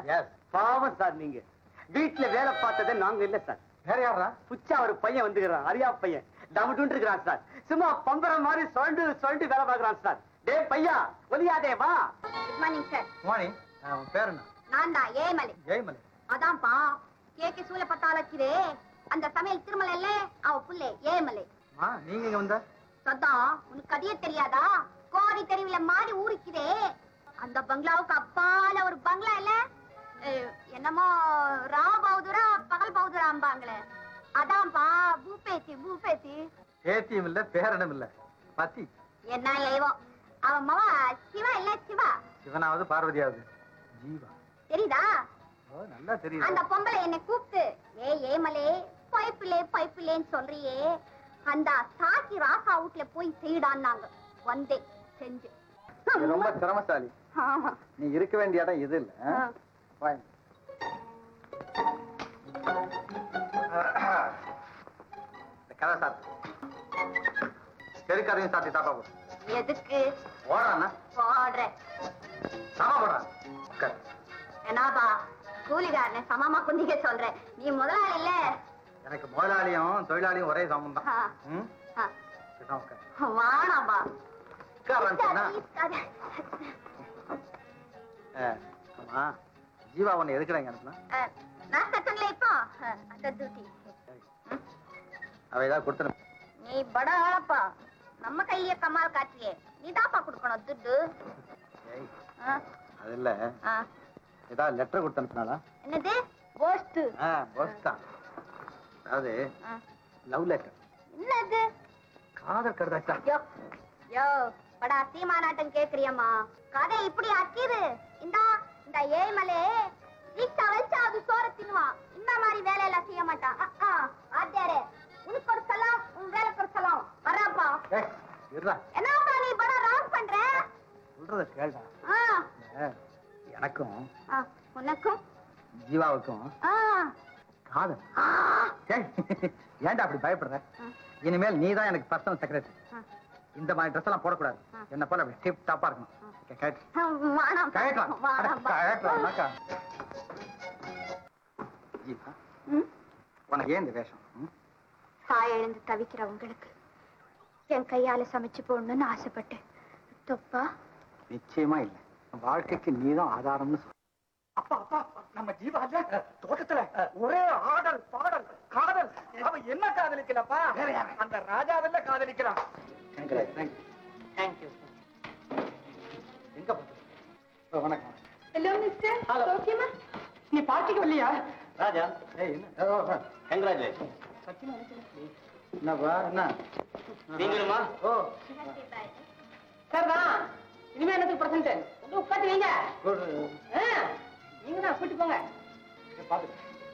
S பாவம் sir நீங்க வீட்டுல வேலை பார்த்ததே நாங்க இல்ல சார் வேற யாரா புச்சா ஒரு பையன் வந்துக்கிறான் அரியா பையன் டமுட்டு இருக்கிறான் சார் சும்மா பம்பரம் மாதிரி சொல்லிட்டு சொல்லிட்டு வேலை பார்க்கறான் சார் டேய் பையா ஒலியாதே வா குட் மார்னிங் சார் மணி உன் பேர் என்ன நான் தான் ஏமலை ஜெயமலி அதான்ப்பா கேக்கு சூழ பத்தாளக்கிறே அந்த சமையல் திருமலைல அவ புள்ளே ஏமலை மா நீங்க இங்க வந்த சத்தம் உனக்கு கதையே தெரியாதா கோடி தெருவில மாறி ஊருக்குதே அந்த பங்களாவுக்கு அப்பால ஒரு பங்களா இல்ல அஹ், என்னமோ ரா பௌதுரா பகல் பௌதுராம்பாங்களே அதான்ப்பா பூபேத்தி பூபேத்தி பேத்தியும் இல்ல பேரனும் இல்ல பத்தி என்ன ஏவோ அவன் மவ சிவா இல்ல சிவா சிவனாவது பார்வதியாவது ஜீவா தெரியுதா ஓ நல்லா தெரியும் அந்த பொம்பளை என்னை கூப்பிட்டு ஏ ஏமலே பைப்பிலே பைப்பிலேன்னு சொல்றியே அந்த சாக்கி ராசா வீட்ல போய் செய்டான்னாங்க வந்தேன் செஞ்சு நீ ரொம்ப திறமசாலி ஆமா. நீ இருக்க வேண்டிய இடம் இது இல்ல ஆ. வாங்க இந்த கதை சாப்பிட்டு தெருக்கரையும் சாப்பிட்டு தாப்பா போடு எதுக்கு ஓடாண்ணா போடுற சாமா போடுறான் உட்கார். என்னாப்பா கூலிகாரனை சமமா குந்திக்க சொல்றேன் நீ முதலாளி இல்ல எனக்கு முதலாளியும் தொழிலாளியும் ஒரே சமம் தான் ஆ. ம் ஆ. பேசாம உட்கார். வாடாப்பா உட்கார்றான்னு சொன்னா இருக்காத. ஆ, ஆமா ஜீவா உன்னை எதுக்குடா இங்க அனுப்புனா அஹ், நான் சட்டங்களே இப்போ அஹ், அந்த டியூட்டி அவ ஏதாவது கொடுத்துரு நீ பட ஆளப்பா நம்ம கையிலேயே கமால் காட்டியே நீ தாப்பா கொடுக்கணும் துட்டு ஏய் ஆ, அது இல்ல ஆ. ஏதாவது லெட்டர் கொடுத்து அனுப்புனாளா என்னது போஸ்ட் ஆ போஸ்ட் தான் அதாவது லவ் லெட்டர் என்னது காதல் கடுதாச்சா யோ யோ படா சீமானாட்டம் கேக்குறியம்மா கதை இப்படி அக்கிது இந்தா இந்த ஏமலே ரிக்ஷா வச்சா அது சோற தின்னுவான் இந்த மாதிரி வேலையெல்லாம் செய்ய மாட்டான் அஹ், அஹ். ஆத்தியாரே உனக்கு ஒரு சலாம் உன் வேலைக்கு ஒரு சலாம் வர்றாப்பா ஏய் இருடா என்னப்பா நீ படா ராங் பண்ற சொல்றத கேளுடா ஆ, இல்ல, எனக்கும் ஆ, உனக்கும் ஜீவாவுக்கும் ஆ, காதல் ஆ, ஏய், ஏன்டா அப்படி பயப்படுற ஆ. இனிமேல் நீ தான் எனக்கு பர்சனல் செக்ரட்டரி ஆ. இந்த மாதிரி ட்ரெஸ் எல்லாம் போடக்கூடாது ஆ. என்ன போல அப்படி டிப் டாப்பா இருக்கணும் கே- கேட்டு வாடாம். கேட்கலாம் வாடாம்பா. கேட்கலாம்னாக்கா ஜீவா ம்? உனக்கு ஏன் இந்த வேஷம் ம்? தாய் இழந்து தவிக்கிற உங்களுக்கு என் கையால சமைச்சு போடணும்னு ஆசைப்பட்டேன் தொப்பா நிச்சயமா இல்ல வாழ்க்கைக்கு நீதான் ஆதாரம்னு சொல்ல அப்பா அப்பா நம்ம ஜீவா இல்ல தோட்டத்துல ஒரே ஆடல் பாடல் காதல் அவன் என்ன காதலிக்கலப்பா அந்த ராஜாவில்ல காதலிக்கிறான் தேங்க்யூ எங்க போறது ஓ, வணக்கம் ஹலோ மிஸ்டர் Hello. ஓகேமா நீ பார்ட்டிக்கு வரலையா ராஜா ஏய் என்ன ஓ, ஓ, கங்க்ராச்சுலேஷன் என்னப்பா என்ன நீங்களுமா ஓ சரிதான் இனிமே எனக்கு பிரசன்ட் வந்து உட்காந்து வைங்க குட் ஆ, நீங்க தான் கூட்டி போங்க பாத்து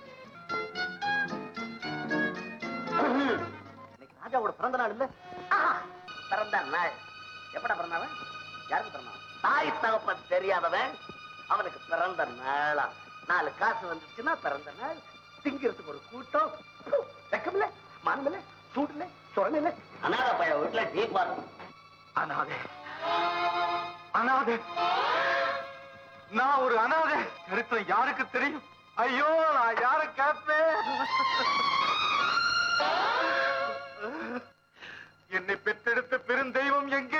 இன்னைக்கு ராஜாவோட பிறந்த நாள் இல்ல பிறந்த நாள் எப்படா பிறந்தவன் யாருக்கு பிறந்தவன் தாய் தகப்பன் தெரியாதவன் அவனுக்கு பிறந்த நாளா நாலு காசு வந்துச்சுன்னா பிறந்த நாள் திங்கிறதுக்கு ஒரு கூட்டம் ப்பு, வெக்கமில்ல மானமில்ல சூடுல சொரல அனாத பைய வீட்டுல டீ பாரு அனாதை அனாதை நான் ஒரு அனாதை சரித்திரம் யாருக்கு தெரியும் ஐயோ நான் யார கேட்பேன் என்னை பெற்றெடுத்த பெருந்தெய்வம் எங்கே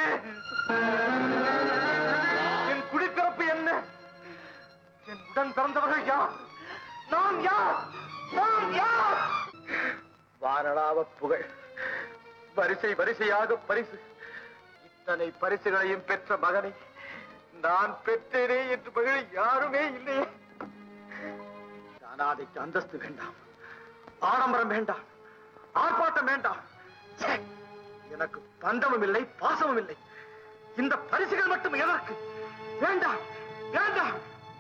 என் குடிப்பிறப்பு என்ன என் உடன் பிறந்தவர்கள் யார் நான் யார் நான் யார் வாரணாவ புகழ் வரிசை வரிசையாக பரிசு இத்தனை பரிசுகளையும் பெற்ற மகனை நான் பெற்றேனே என்று மகிழ யாருமே இல்லையே இந்த அனாதைக்கு அந்தஸ்து வேண்டாம் ஆடம்பரம் வேண்டாம் ஆர்ப்பாட்டம் வேண்டாம் ச்சே, எனக்கு பந்தமும் இல்லை பாசமும் இல்லை இந்த பரிசுகள் மட்டும் எதற்கு வேண்டாம் வேண்டாம்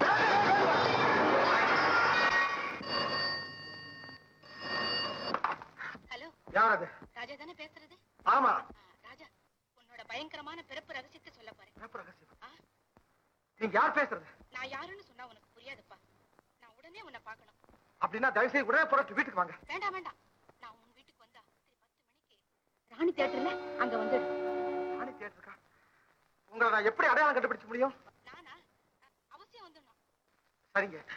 ஹலோ யார் அது ராஜா தானே பேசுறது ஆமா ஆ, ராஜா உன்னோட பயங்கரமான பிறப்பு ரகசியத்தை சொல்ல போறேன் சிறப்பு ரகசியம். ஆ, நீங்க யார் பேசுறது நான் யாருன்னு சொன்னா உனக்கு புரியாதுப்பா நான் உடனே உன்னை பார்க்கணும் அப்படின்னா தயவு செய்து உடனே புறட்டு வீட்டுக்கு வாங்க வேண்டாம் வேண்டாம் நான் உன் வீட்டுக்கு வந்தா சரி பத்து மணிக்கு ராணி தியேட்டர்ல அங்க வந்துடு நானே கேட்டிருக்கா உங்களை நான் எப்படி அடையாளம் கண்டுபிடிச்ச முடியும் நானா அ- அவசியம் வந்துடணும் சரிங்க